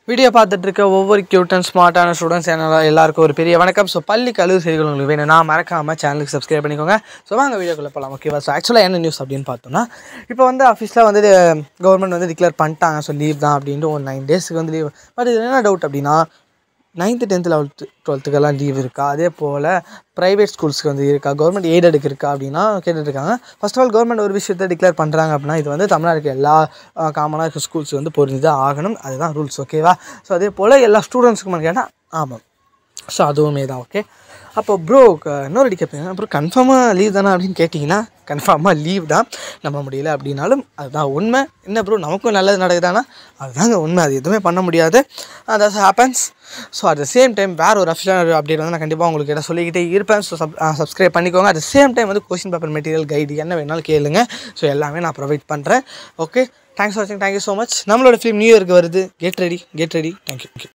video பார்த்துட்டு இருக்க ஒவ்வொரு கியூட் அண்ட் ஸ்மார்ட்டான ஸ்டூடெண்ட்ஸ் என்ன எல்லாருக்கும் ஒரு பெரிய வணக்கம் ஸோ பள்ளி கழுவு செய்திகள் உங்களுக்கு வேணும்னா மறக்காமல் சேனலுக்கு சப்ஸ்கிரைப் பண்ணிக்கோங்க ஸோ வாங்க வீடியோக்குள்ளே போகலாம் ஓகேவா ஸோ ஆக்சுவலாக என்ன நியூஸ் அப்படின்னு பார்த்தோம்னா இப்போ வந்து ஆஃபீஸில் வந்து கவர்மெண்ட் வந்து டிக்ளேர் பண்ணிட்டாங்க ஸோ லீவ் தான் அப்படின்ட்டு ஒரு நைன் டேஸ்க்கு வந்து லீவ் பட் இது என்ன டவுட் அப்படின்னா நைன்த்து டென்த்து லெவல்த்து டுவெல்த்துக்கெல்லாம் லீவ் இருக்கா அதே போல் ப்ரைவேட் ஸ்கூல்ஸ்க்கு வந்து இருக்கா கவர்மெண்ட் எய்டடுக்கு இருக்கா அப்படின்னா கேட்டுட்ருக்காங்க ஃபர்ஸ்ட் ஆஃப் ஆல் கவர்மெண்ட் ஒரு விஷயத்தை டிக்ளேர் பண்ணுறாங்க அப்படின்னா இது வந்து தமிழ்நாடுக்கு எல்லா காமனாக இருக்க ஸ்கூல்ஸ் வந்து பொருந்தி தான் ஆகணும் அதுதான் ரூல்ஸ் ஓகேவா ஸோ அதே போல் எல்லா ஸ்டூடெண்ட்ஸுக்கும் கேட்டால் ஆமாம் ஸோ அதுவுமே தான் ஓகே அப்போ ப்ரோ இன்னொரு அடி கேட்பீங்க அப்புறம் கன்ஃபார்மாக லீவ் தானே அப்படின்னு கேட்டிங்கன்னா கன்ஃபார்மாக லீவ் தான் நம்ப முடியல அப்படின்னாலும் அதுதான் உண்மை என்ன ப்ரோ நமக்கும் நல்லது நடக்குதானா அதுதாங்க உண்மை அது எதுவுமே பண்ண முடியாது that's happens so at the same time வேறு ஒரு அஃபிஷியல் அப்டேட் வந்து நான் கண்டிப்பாக உங்களுக்கு கிட்ட சொல்லிக்கிட்டே இருப்பேன் ஸோ சப் சப்ஸ்கிரைப் பண்ணிக்கோங்க அட் த சேம் டைம் வந்து கொஸ்டின் பேப்பர் மெட்டீரியல் கைடு என்ன வேணாலும் கேளுங்க ஸோ எல்லாமே நான் ப்ரொவைட் பண்ணுறேன் ஓகே தேங்க்ஸ் ஃபார் வாட்சிங் தேங்க்யூ ஸோ மச் நம்மளோட ஃபிலிம் நியூ இயருக்கு வருது get ready get ready thank you